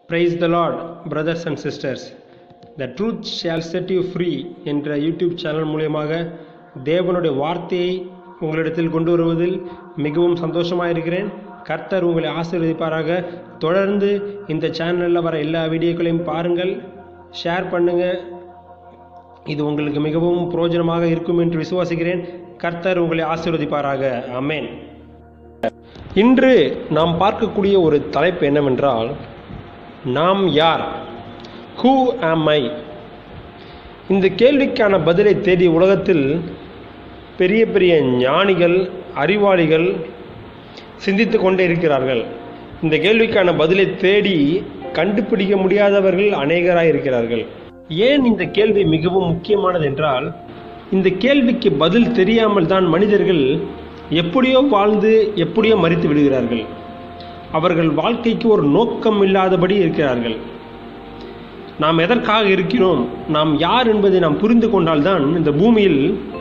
Praise the Lord, brothers and sisters. The truth shall set you free என்ற YouTube channel மூலியமாக தேவனுடைய வார்த்தையை உங்களிடத்தில் கொண்டு வருவதில் மிகவும் சந்தோஷமாக இருக்கிறேன் கர்த்தர் உங்களை ஆசீர்வதிப்பாராக தொடர்ந்து இந்த சேனலில் வர எல்லா வீடியோக்களையும் பாருங்கள் ஷேர் பண்ணுங்க இது உங்களுக்கு மிகவும் பிரயோஜனமாக இருக்கும் என்று விசுவாசிக்கிறேன் கர்த்தர் உங்களை ஆசீர்வதிப்பாராக அமேன் இன்று நாம் பார்க்கக்கூடிய ஒரு தலைப்பு என்னவென்றால் நாம் யார் ஹூ ஆம் ஐ இந்த கேள்விக்கான பதிலை தேடி உலகத்தில் பெரிய பெரிய ஞானிகள் அறிவாளிகள் சிந்தித்து கொண்டே இருக்கிறார்கள் இந்த கேள்விக்கான பதிலை தேடி கண்டுபிடிக்க முடியாதவர்கள் அநேகராய் இருக்கிறார்கள் ஏன் இந்த கேள்வி மிகவும் முக்கியமானது என்றால் இந்த கேள்விக்கு பதில் தெரியாமல் தான் மனிதர்கள் எப்படியோ வாழ்ந்து எப்படியோ மறித்து விடுகிறார்கள் அவர்கள் வாழ்க்கைக்கு ஒரு நோக்கம் இல்லாதபடி இருக்கிறார்கள் நாம் எதற்காக இருக்கிறோம் நாம் யார் என்பதை நாம் புரிந்து கொண்டால்தான் இந்த பூமியில்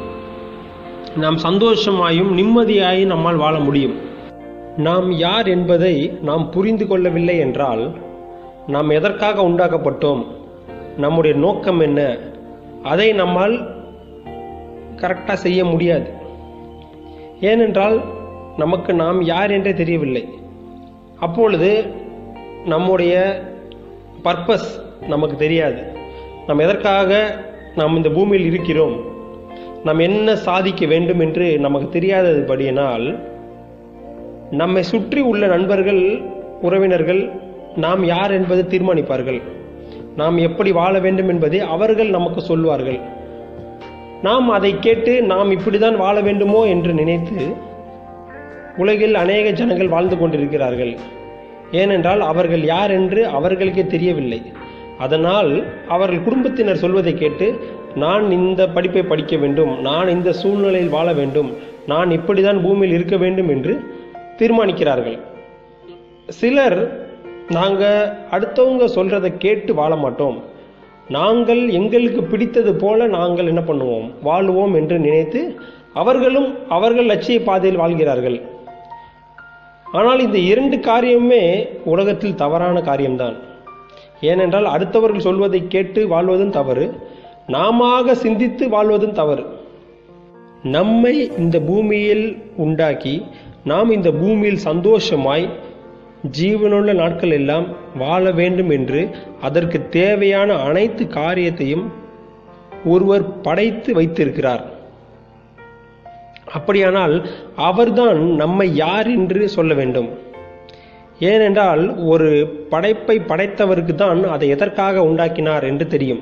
நாம் சந்தோஷமாயும் நிம்மதியாயும் நம்மால் வாழ முடியும் நாம் யார் என்பதை நாம் புரிந்து கொள்ளவில்லை என்றால் நாம் எதற்காக உண்டாக்கப்பட்டோம் நம்முடைய நோக்கம் என்ன அதை நம்மால் கரெக்டாக செய்ய முடியாது ஏனென்றால் நமக்கு நாம் யார் என்றே தெரியவில்லை அப்பொழுது நம்முடைய பர்பஸ் நமக்கு தெரியாது நாம் எதற்காக நாம் இந்த பூமியில் இருக்கிறோம் நாம் என்ன சாதிக்க வேண்டும் என்று நமக்கு தெரியாதபடியினால் நம்மை சுற்றி உள்ள நண்பர்கள் உறவினர்கள் நாம் யார் என்பதை தீர்மானிப்பார்கள் நாம் எப்படி வாழ வேண்டும் என்பதை அவர்கள் நமக்கு சொல்வார்கள் நாம் அதை கேட்டு நாம் இப்படிதான் வாழ வேண்டுமோ என்று நினைத்து உலகில் அநேக ஜனங்கள் வாழ்ந்து கொண்டிருக்கிறார்கள் ஏனென்றால் அவர்கள் யார் என்று அவர்களுக்கே தெரியவில்லை அதனால் அவர்கள் குடும்பத்தினர் சொல்வதை கேட்டு நான் இந்த படிப்பை படிக்க வேண்டும் நான் இந்த சூழ்நிலையில் வாழ வேண்டும் நான் இப்படிதான் பூமியில் இருக்க வேண்டும் என்று தீர்மானிக்கிறார்கள் சிலர் நாங்கள் அடுத்தவங்க சொல்றதை கேட்டு வாழ மாட்டோம் நாங்கள் எங்களுக்கு பிடித்தது போல நாங்கள் என்ன பண்ணுவோம் வாழுவோம் என்று நினைத்து அவர்களும் அவர்கள் லட்சிய பாதையில் வாழ்கிறார்கள் ஆனால் இந்த இரண்டு காரியமுமே உலகத்தில் தவறான காரியம்தான் ஏனென்றால் அடுத்தவர்கள் சொல்வதை கேட்டு வாழ்வதும் தவறு நாம சிந்தித்து வாழ்வதும் தவறு நம்மை இந்த பூமியில் உண்டாக்கி நாம் இந்த பூமியில் சந்தோஷமாய் ஜீவனுள்ள நாட்கள் எல்லாம் வாழ வேண்டும் என்று அதற்கு தேவையான அனைத்து காரியத்தையும் ஒருவர் படைத்து வைத்திருக்கிறார் அப்படியானால் அவர்தான் நம்மை யார் என்று சொல்ல வேண்டும் ஏனென்றால் ஒரு படைப்பை படைத்தவருக்கு தான் அதை எதற்காக உண்டாக்கினார் என்று தெரியும்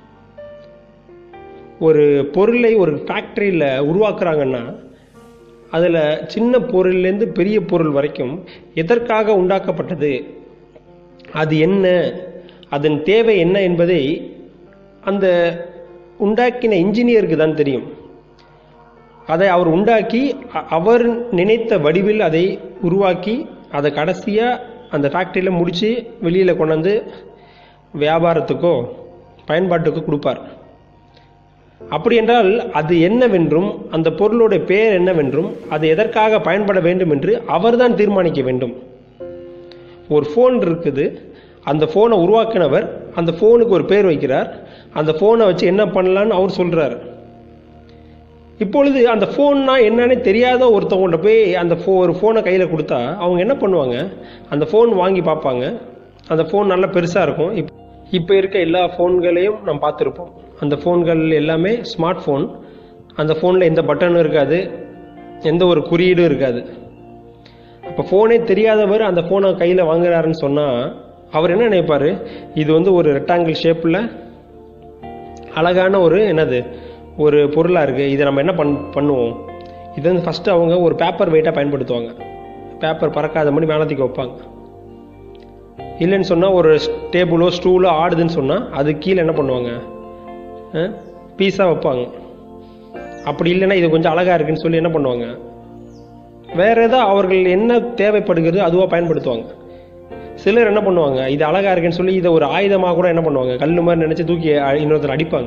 ஒரு பொருளை ஒரு ஃபேக்டரியில் உருவாக்குறாங்கன்னா அதில் சின்ன பொருள்லேருந்து பெரிய பொருள் வரைக்கும் எதற்காக உண்டாக்கப்பட்டது அது என்ன அதன் தேவை என்ன என்பதை அந்த உண்டாக்கின இன்ஜினியருக்கு தான் தெரியும் அதை அவர் உண்டாக்கி அவர் நினைத்த வடிவில் அதை உருவாக்கி அதை கடைசியாக அந்த ஃபேக்ட்ரியில் முடித்து வெளியில் கொண்டாந்து வியாபாரத்துக்கோ பயன்பாட்டுக்கோ கொடுப்பார் அப்படி என்றால் அது என்னவென்றும் அந்த பொருளோட பெயர் என்னவென்றும் அது எதற்காக பயன்பட வேண்டும் என்று அவர்தான் தீர்மானிக்க வேண்டும் ஒரு ஃபோன் இருக்குது அந்த ஃபோனை உருவாக்கினவர் அந்த ஃபோனுக்கு ஒரு பேர் வைக்கிறார் அந்த ஃபோனை வச்சு என்ன பண்ணலான்னு அவர் சொல்கிறார் இப்பொழுது அந்த ஃபோன்னா என்னன்னு தெரியாத ஒருத்தவங்கள்ட்ட போய் அந்த ஃபோ ஒரு ஃபோனை கையில் கொடுத்தா அவங்க என்ன பண்ணுவாங்க அந்த ஃபோன் வாங்கி பார்ப்பாங்க அந்த ஃபோன் நல்லா பெருசாக இருக்கும் இப் இப்போ இருக்க எல்லா ஃபோன்களையும் நம்ம பார்த்துருப்போம் அந்த ஃபோன்கள் எல்லாமே ஸ்மார்ட் ஃபோன் அந்த ஃபோனில் எந்த பட்டனும் இருக்காது எந்த ஒரு குறியீடும் இருக்காது அப்போ ஃபோனே தெரியாதவர் அந்த ஃபோனை கையில் வாங்குறாருன்னு சொன்னால் அவர் என்ன நினைப்பார் இது வந்து ஒரு ரெக்டாங்கிள் ஷேப்பில் அழகான ஒரு என்னது ஒரு பொருளாக இருக்குது இதை நம்ம என்ன பண் பண்ணுவோம் இது வந்து ஃபஸ்ட்டு அவங்க ஒரு பேப்பர் வெயிட்டாக பயன்படுத்துவாங்க பேப்பர் பறக்காத மாதிரி மேலத்துக்கு வைப்பாங்க இல்லைன்னு சொன்னால் ஒரு டேபிளோ ஸ்டூலோ ஆடுதுன்னு சொன்னால் அது கீழே என்ன பண்ணுவாங்க பீஸாக வைப்பாங்க அப்படி இல்லைன்னா இது கொஞ்சம் அழகாக இருக்குன்னு சொல்லி என்ன பண்ணுவாங்க வேற ஏதாவது அவர்கள் என்ன தேவைப்படுகிறது அதுவாக பயன்படுத்துவாங்க சிலர் என்ன பண்ணுவாங்க இது அழகாக இருக்குன்னு சொல்லி இதை ஒரு ஆயுதமாக கூட என்ன பண்ணுவாங்க கல் மாதிரி நினச்சி தூக்கி இன்னொருத்தர் அடிப்பாங்க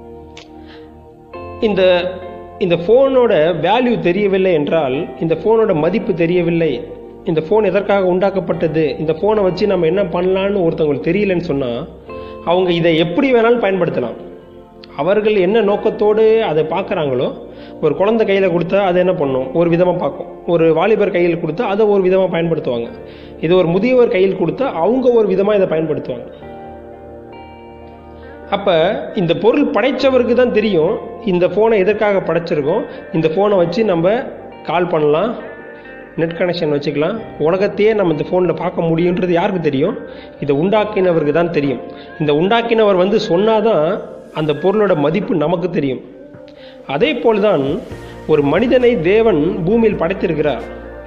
இந்த இந்த ஃபோனோட வேல்யூ தெரியவில்லை என்றால் இந்த ஃபோனோட மதிப்பு தெரியவில்லை இந்த ஃபோன் எதற்காக உண்டாக்கப்பட்டது இந்த ஃபோனை வச்சு நம்ம என்ன பண்ணலான்னு ஒருத்தவங்களுக்கு தெரியலன்னு சொன்னால் அவங்க இதை எப்படி வேணாலும் பயன்படுத்தலாம் அவர்கள் என்ன நோக்கத்தோடு அதை பார்க்குறாங்களோ ஒரு குழந்தை கையில் கொடுத்தா அதை என்ன பண்ணும் ஒரு விதமாக பார்க்கும் ஒரு வாலிபர் கையில் கொடுத்தா அதை ஒரு விதமாக பயன்படுத்துவாங்க இது ஒரு முதியவர் கையில் கொடுத்தா அவங்க ஒரு விதமாக இதை பயன்படுத்துவாங்க அப்போ இந்த பொருள் படைத்தவருக்கு தான் தெரியும் இந்த ஃபோனை எதற்காக படைச்சிருக்கோம் இந்த ஃபோனை வச்சு நம்ம கால் பண்ணலாம் நெட் கனெக்ஷன் வச்சுக்கலாம் உலகத்தையே நம்ம இந்த ஃபோனில் பார்க்க முடியுன்றது யாருக்கு தெரியும் இதை உண்டாக்கினவருக்கு தான் தெரியும் இந்த உண்டாக்கினவர் வந்து சொன்னாதான் அந்த பொருளோட மதிப்பு நமக்கு தெரியும் அதே போல்தான் ஒரு மனிதனை தேவன் பூமியில் படைத்திருக்கிறார்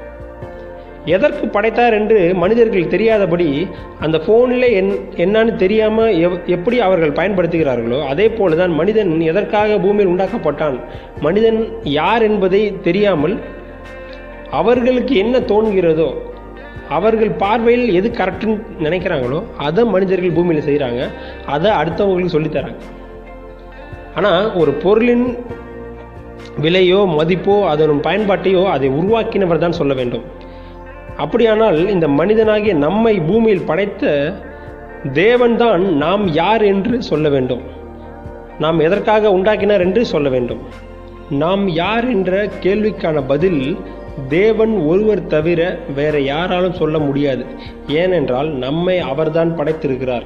எதற்கு படைத்தார் என்று மனிதர்கள் தெரியாதபடி அந்த ஃபோனில் என் என்னன்னு தெரியாமல் எவ் எப்படி அவர்கள் பயன்படுத்துகிறார்களோ அதே போல தான் மனிதன் எதற்காக பூமியில் உண்டாக்கப்பட்டான் மனிதன் யார் என்பதை தெரியாமல் அவர்களுக்கு என்ன தோன்கிறதோ அவர்கள் பார்வையில் எது கரெக்டுன்னு நினைக்கிறாங்களோ அதை மனிதர்கள் பூமியில் செய்கிறாங்க அதை அடுத்தவங்களுக்கு சொல்லித்தராங்க ஆனால் ஒரு பொருளின் விலையோ மதிப்போ அதன் பயன்பாட்டையோ அதை உருவாக்கினவர் தான் சொல்ல வேண்டும் அப்படியானால் இந்த மனிதனாகிய நம்மை பூமியில் படைத்த தேவன்தான் நாம் யார் என்று சொல்ல வேண்டும் நாம் எதற்காக உண்டாக்கினார் என்று சொல்ல வேண்டும் நாம் யார் என்ற கேள்விக்கான பதில் தேவன் ஒருவர் தவிர வேற யாராலும் சொல்ல முடியாது ஏனென்றால் நம்மை அவர்தான் படைத்திருக்கிறார்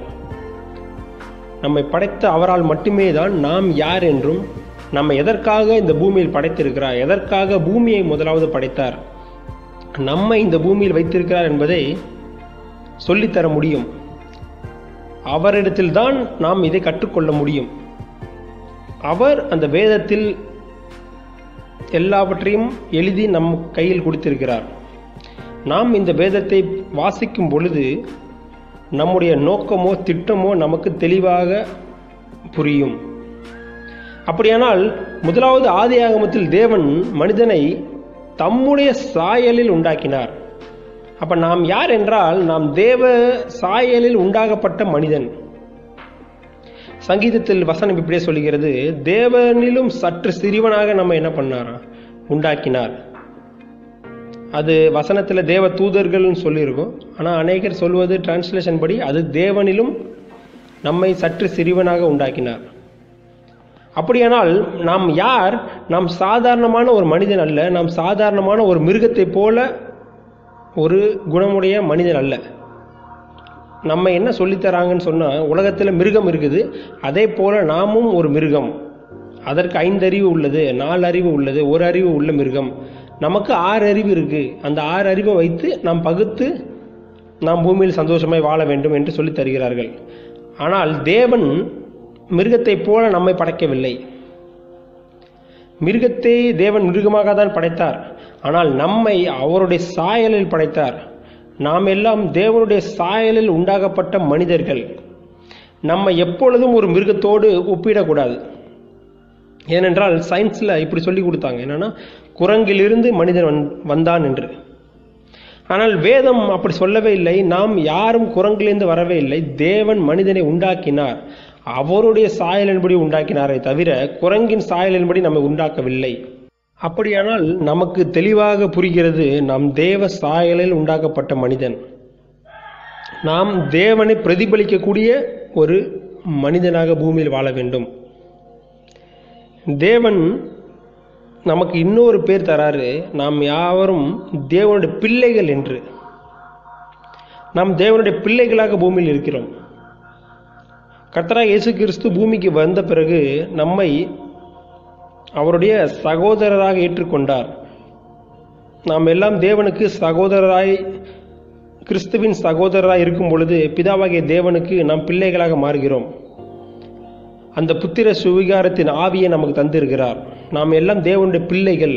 நம்மை படைத்த அவரால் மட்டுமே தான் நாம் யார் என்றும் நம்ம எதற்காக இந்த பூமியில் படைத்திருக்கிறார் எதற்காக பூமியை முதலாவது படைத்தார் நம்மை இந்த பூமியில் வைத்திருக்கிறார் என்பதை சொல்லித்தர முடியும் அவரிடத்தில்தான் நாம் இதை கற்றுக்கொள்ள முடியும் அவர் அந்த வேதத்தில் எல்லாவற்றையும் எழுதி நம் கையில் கொடுத்திருக்கிறார் நாம் இந்த வேதத்தை வாசிக்கும் பொழுது நம்முடைய நோக்கமோ திட்டமோ நமக்கு தெளிவாக புரியும் அப்படியானால் முதலாவது ஆதி ஆகமத்தில் தேவன் மனிதனை தம்முடைய சாயலில் உண்டாக்கினார் அப்ப நாம் யார் என்றால் நாம் தேவ சாயலில் உண்டாகப்பட்ட மனிதன் சங்கீதத்தில் வசனம் இப்படியே சொல்லுகிறது தேவனிலும் சற்று சிறிவனாக நம்ம என்ன பண்ணாரா உண்டாக்கினார் அது வசனத்துல தேவ தூதர்கள்னு சொல்லியிருக்கோம் ஆனா அநேகர் சொல்வது டிரான்ஸ்லேஷன் படி அது தேவனிலும் நம்மை சற்று சிறிவனாக உண்டாக்கினார் அப்படியானால் நாம் யார் நாம் சாதாரணமான ஒரு மனிதன் அல்ல நாம் சாதாரணமான ஒரு மிருகத்தை போல ஒரு குணமுடைய மனிதன் அல்ல நம்ம என்ன சொல்லித்தராங்கன்னு சொன்னால் உலகத்தில் மிருகம் இருக்குது அதே போல் நாமும் ஒரு மிருகம் அதற்கு ஐந்தறிவு உள்ளது நாலு அறிவு உள்ளது ஒரு அறிவு உள்ள மிருகம் நமக்கு ஆறு அறிவு இருக்கு அந்த ஆறு அறிவை வைத்து நாம் பகுத்து நாம் பூமியில் சந்தோஷமாய் வாழ வேண்டும் என்று சொல்லித் தருகிறார்கள் ஆனால் தேவன் மிருகத்தைப் போல நம்மை படைக்கவில்லை மிருகத்தை தேவன் மிருகமாக தான் படைத்தார் ஆனால் நம்மை அவருடைய சாயலில் படைத்தார் நாம் எல்லாம் தேவனுடைய சாயலில் உண்டாகப்பட்ட மனிதர்கள் நம்ம எப்பொழுதும் ஒரு மிருகத்தோடு ஒப்பிடக்கூடாது ஏனென்றால் சயின்ஸில் இப்படி சொல்லி கொடுத்தாங்க என்னன்னா குரங்கிலிருந்து மனிதன் வந் வந்தான் என்று ஆனால் வேதம் அப்படி சொல்லவே இல்லை நாம் யாரும் குரங்கிலிருந்து வரவே இல்லை தேவன் மனிதனை உண்டாக்கினார் அவருடைய சாயலின்படி உண்டாக்கினாரே தவிர குரங்கின் சாயலின்படி நம்மை உண்டாக்கவில்லை அப்படியானால் நமக்கு தெளிவாக புரிகிறது நாம் தேவ சாயலில் உண்டாக்கப்பட்ட மனிதன் நாம் தேவனை பிரதிபலிக்கக்கூடிய ஒரு மனிதனாக பூமியில் வாழ வேண்டும் தேவன் நமக்கு இன்னொரு பேர் தராரு நாம் யாவரும் தேவனுடைய பிள்ளைகள் என்று நாம் தேவனுடைய பிள்ளைகளாக பூமியில் இருக்கிறோம் கர்த்தராக இயேசு கிறிஸ்து பூமிக்கு வந்த பிறகு நம்மை அவருடைய சகோதரராக ஏற்றுக்கொண்டார் நாம் எல்லாம் தேவனுக்கு சகோதரராய் கிறிஸ்துவின் சகோதரராய் இருக்கும் பொழுது பிதாவாகிய தேவனுக்கு நாம் பிள்ளைகளாக மாறுகிறோம் அந்த புத்திர சுவிகாரத்தின் ஆவியை நமக்கு தந்திருக்கிறார் நாம் எல்லாம் தேவனுடைய பிள்ளைகள்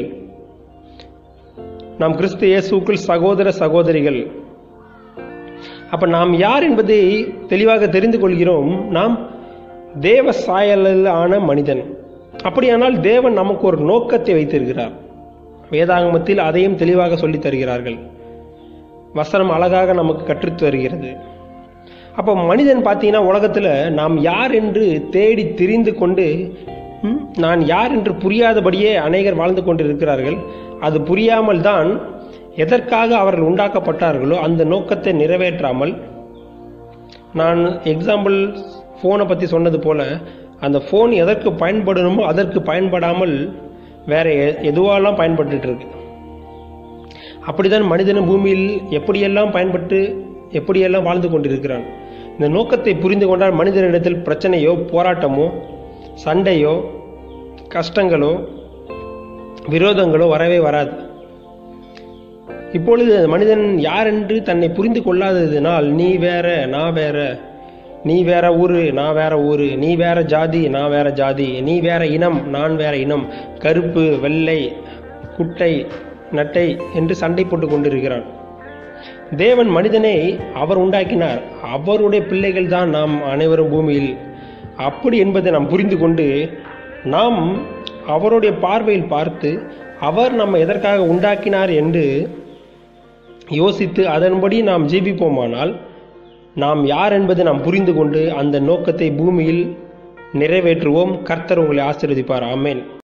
நாம் கிறிஸ்து இயேசுக்குள் சகோதர சகோதரிகள் அப்ப நாம் யார் என்பதை தெளிவாக தெரிந்து கொள்கிறோம் நாம் தேவ சாயலில் ஆன மனிதன் அப்படியானால் தேவன் நமக்கு ஒரு நோக்கத்தை வைத்திருக்கிறார் வேதாகமத்தில் அதையும் தெளிவாக சொல்லித் தருகிறார்கள் வசனம் அழகாக நமக்கு கற்றுத் தருகிறது அப்போ மனிதன் பார்த்தீங்கன்னா உலகத்தில் நாம் யார் என்று தேடி திரிந்து கொண்டு ம், நான் யார் என்று புரியாதபடியே அநேகர் வாழ்ந்து கொண்டிருக்கிறார்கள் அது புரியாமல் தான் எதற்காக அவர்கள் உண்டாக்கப்பட்டார்களோ அந்த நோக்கத்தை நிறைவேற்றாமல் நான் எக்ஸாம்பிள் ஃபோனை பற்றி சொன்னது போல அந்த ஃபோன் எதற்கு பயன்படணுமோ அதற்கு பயன்படாமல் வேற எ- எதுவாலாம் பயன்பட்டுட்டு இருக்கு அப்படிதான் மனிதனும் பூமியில் எப்படியெல்லாம் பயன்பட்டு எப்படியெல்லாம் வாழ்ந்து கொண்டிருக்கிறான் இந்த நோக்கத்தை புரிந்து கொண்டால் மனிதனிடத்தில் பிரச்சனையோ போராட்டமோ சண்டையோ கஷ்டங்களோ விரோதங்களோ வரவே வராது இப்பொழுது மனிதன் யார் என்று தன்னை புரிந்து கொள்ளாததினால் நீ வேற நான் வேற நீ வேற ஊரு நான் வேற ஊரு நீ வேற ஜாதி நான் வேற ஜாதி நீ வேற இனம் நான் வேற இனம் கருப்பு வெள்ளை குட்டை நட்டை என்று சண்டை போட்டுக் கொண்டிருக்கிறான் தேவன் மனிதனை அவர் உண்டாக்கினார் அவருடைய பிள்ளைகள் தான் நாம் அனைவரும் பூமியில் அப்படி என்பதை நாம் புரிந்து கொண்டு நாம் அவருடைய பார்வையில் பார்த்து அவர் நம்ம எதற்காக உண்டாக்கினார் என்று யோசித்து அதன்படி நாம் ஜீவிப்போமானால் நாம் யார் என்பதை நாம் புரிந்து கொண்டு அந்த நோக்கத்தை பூமியில் நிறைவேற்றுவோம் கர்த்தர் உங்களை ஆசீர்வதிப்பார் ஆமென்